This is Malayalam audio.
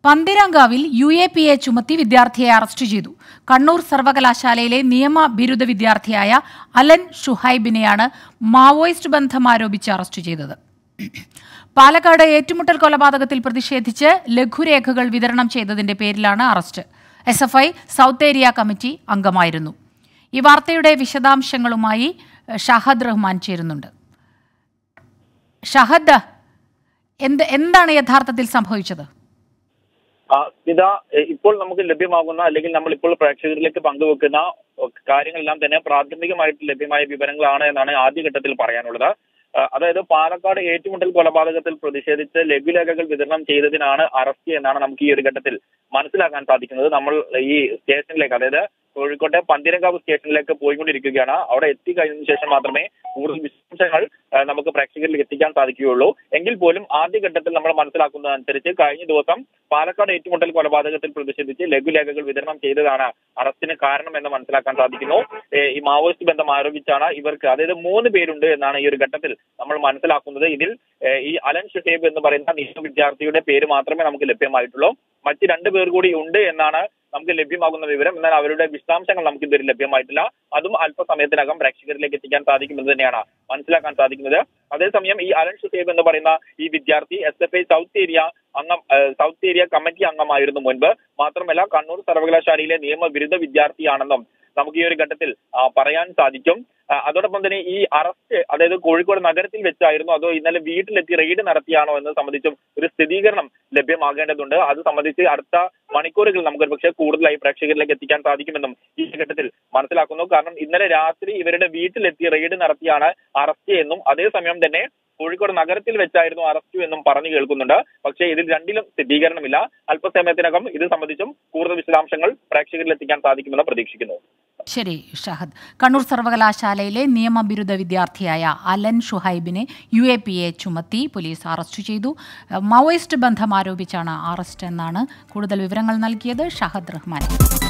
പന്തിരങ്കാവിൽ യു എ പി എ ചുമത്തി വിദ്യാർത്ഥിയെ അറസ്റ്റ് ചെയ്തു കണ്ണൂർ സർവകലാശാലയിലെ നിയമ ബിരുദ വിദ്യാർത്ഥിയായ അലൻ ഷുഹൈബിനെയാണ് മാവോയിസ്റ്റ് ബന്ധം ആരോപിച്ച് അറസ്റ്റ് ചെയ്തത് പാലക്കാട് ഏറ്റുമുട്ടൽ കൊലപാതകത്തിൽ പ്രതിഷേധിച്ച് ലഘുരേഖകൾ വിതരണം ചെയ്തതിന്റെ പേരിലാണ് arrest S F I south area committee അംഗമായിരുന്നു ഈ വാർത്തയുടെ വിശദാംശങ്ങളുമായി ഏഹ്, ഷഹദ് റഹ്മാൻ ചേരുന്നുണ്ട് ഷഹദ് എന്ത് എന്താണ് യഥാർത്ഥത്തിൽ സംഭവിച്ചത് ആ, ഇതാ എ, ഇപ്പോൾ നമുക്ക് ലഭ്യമാകുന്ന അല്ലെങ്കിൽ നമ്മൾ ഇപ്പോൾ പ്രേക്ഷകരിലേക്ക് പങ്കുവെക്കുന്ന ഒ, കാര്യങ്ങളെല്ലാം തന്നെ പ്രാഥമികമായിട്ട് ലഭ്യമായ വിവരങ്ങളാണ് എന്നാണ് ആദ്യഘട്ടത്തിൽ പറയാനുള്ളത് ആ, അതായത് പാലക്കാട് ഏറ്റുമുട്ടൽ കൊലപാതകത്തിൽ പ്രതിഷേധിച്ച് ലഘുലേഖകൾ വിതരണം ചെയ്തതിനാണ് അറസ്റ്റ് എന്നാണ് നമുക്ക് ഈ ഒരു ഘട്ടത്തിൽ മനസ്സിലാക്കാൻ സാധിക്കുന്നത് നമ്മൾ ഈ സ്റ്റേഷനിലേക്ക് അതായത് കോഴിക്കോട്ടെ പന്തിരങ്കാവ് സ്റ്റേഷനിലേക്ക് പോയിക്കൊണ്ടിരിക്കുകയാണ് അവിടെ എത്തിക്കഴിഞ്ഞതിനു ശേഷം മാത്രമേ കൂടുതൽ വിശദാംശങ്ങൾ ആ, നമുക്ക് പ്രേക്ഷകരിൽ എത്തിക്കാൻ സാധിക്കുകയുള്ളൂ എങ്കിൽ പോലും ആദ്യഘട്ടത്തിൽ നമ്മൾ മനസ്സിലാക്കുന്നതനുസരിച്ച് കഴിഞ്ഞ ദിവസം പാലക്കാട് ഏറ്റുമുട്ടൽ കൊലപാതകത്തിൽ പ്രതിഷേധിച്ച് ലഘുലേഖകൾ വിതരണം ചെയ്തതാണ് അറസ്റ്റിന് കാരണം എന്ന് മനസ്സിലാക്കാൻ സാധിക്കുന്നു ഏ, ഈ മാവോയിസ്റ്റ് ബന്ധം ആരോപിച്ചാണ് ഇവർക്ക് അതായത് മൂന്ന് പേരുണ്ട് എന്നാണ് ഈ ഒരു ഘട്ടത്തിൽ നമ്മൾ മനസ്സിലാക്കുന്നത് ഇതിൽ ഏ, ഈ അലൻ ഷുഹേബ് എന്ന് പറയുന്ന നിയമ വിദ്യാർത്ഥിയുടെ പേര് മാത്രമേ നമുക്ക് ലഭ്യമായിട്ടുള്ളൂ മറ്റ് രണ്ട് പേർ കൂടി ഉണ്ട് എന്നാണ് നമുക്ക് ലഭ്യമാകുന്ന വിവരം എന്നാൽ അവരുടെ വിശദാംശങ്ങൾ നമുക്ക് ഇതുവരെ ലഭ്യമായിട്ടില്ല അതും അല്പസമയത്തിനകം പ്രേക്ഷകരിലേക്ക് എത്തിക്കാൻ സാധിക്കുമെന്ന് തന്നെയാണ് മനസ്സിലാക്കാൻ സാധിക്കുന്നത് അതേസമയം ഈ അലൻ ഷുഹേബ് എന്ന് പറയുന്ന ഈ വിദ്യാർത്ഥി S F I south area അംഗം ഏഹ്, സൗത്ത് ഏരിയ കമ്മിറ്റി അംഗമായിരുന്നു മുൻപ് മാത്രമല്ല കണ്ണൂർ സർവകലാശാലയിലെ നിയമ ബിരുദ വിദ്യാർത്ഥിയാണെന്നും നമുക്ക് ഈ ഒരു ഘട്ടത്തിൽ ആ, പറയാൻ സാധിക്കും ആ, അതോടൊപ്പം തന്നെ ഈ അറസ്റ്റ് അതായത് കോഴിക്കോട് നഗരത്തിൽ വെച്ചായിരുന്നു അതോ ഇന്നലെ വീട്ടിലെത്തി റെയ്ഡ് നടത്തിയാണോ എന്ന് സംബന്ധിച്ചും ഒരു സ്ഥിരീകരണം ലഭ്യമാകേണ്ടതുണ്ട് അത് സംബന്ധിച്ച് അടുത്ത മണിക്കൂറുകൾ നമുക്ക് പക്ഷേ കൂടുതലായി പ്രേക്ഷകരിലേക്ക് എത്തിക്കാൻ സാധിക്കുമെന്നും ഈ ഘട്ടത്തിൽ മനസ്സിലാക്കുന്നു കാരണം ഇന്നലെ രാത്രി ഇവരുടെ വീട്ടിലെത്തി റെയ്ഡ് നടത്തിയാണ് അറസ്റ്റ് എന്നും അതേസമയം തന്നെ കോഴിക്കോട് നഗരത്തിൽ വെച്ചായിരുന്നു അറസ്റ്റ് എന്നും പറഞ്ഞു കേൾക്കുന്നുണ്ട് പക്ഷേ ഇതിൽ രണ്ടിലും സ്ഥിരീകരണമില്ല അല്പസമയത്തിനകം ഇത് സംബന്ധിച്ചും കൂടുതൽ വിശദാംശങ്ങൾ പ്രേക്ഷകരിൽ എത്തിക്കാൻ സാധിക്കുമെന്ന് പ്രതീക്ഷിക്കുന്നു ശരി ഷഹദ് കണ്ണൂർ സർവകലാശാലയിലെ നിയമ ബിരുദ വിദ്യാർത്ഥിയായ അലൻ ഷുഹൈബിനെ യു എ പി എ ചുമത്തി പോലീസ് അറസ്റ്റ് ചെയ്തു മാവോയിസ്റ്റ് ബന്ധം ആരോപിച്ചാണ് അറസ്റ്റ് എന്നാണ് കൂടുതൽ വിവരങ്ങൾ നൽകിയത് ഷഹദ് റഹ്മാൻ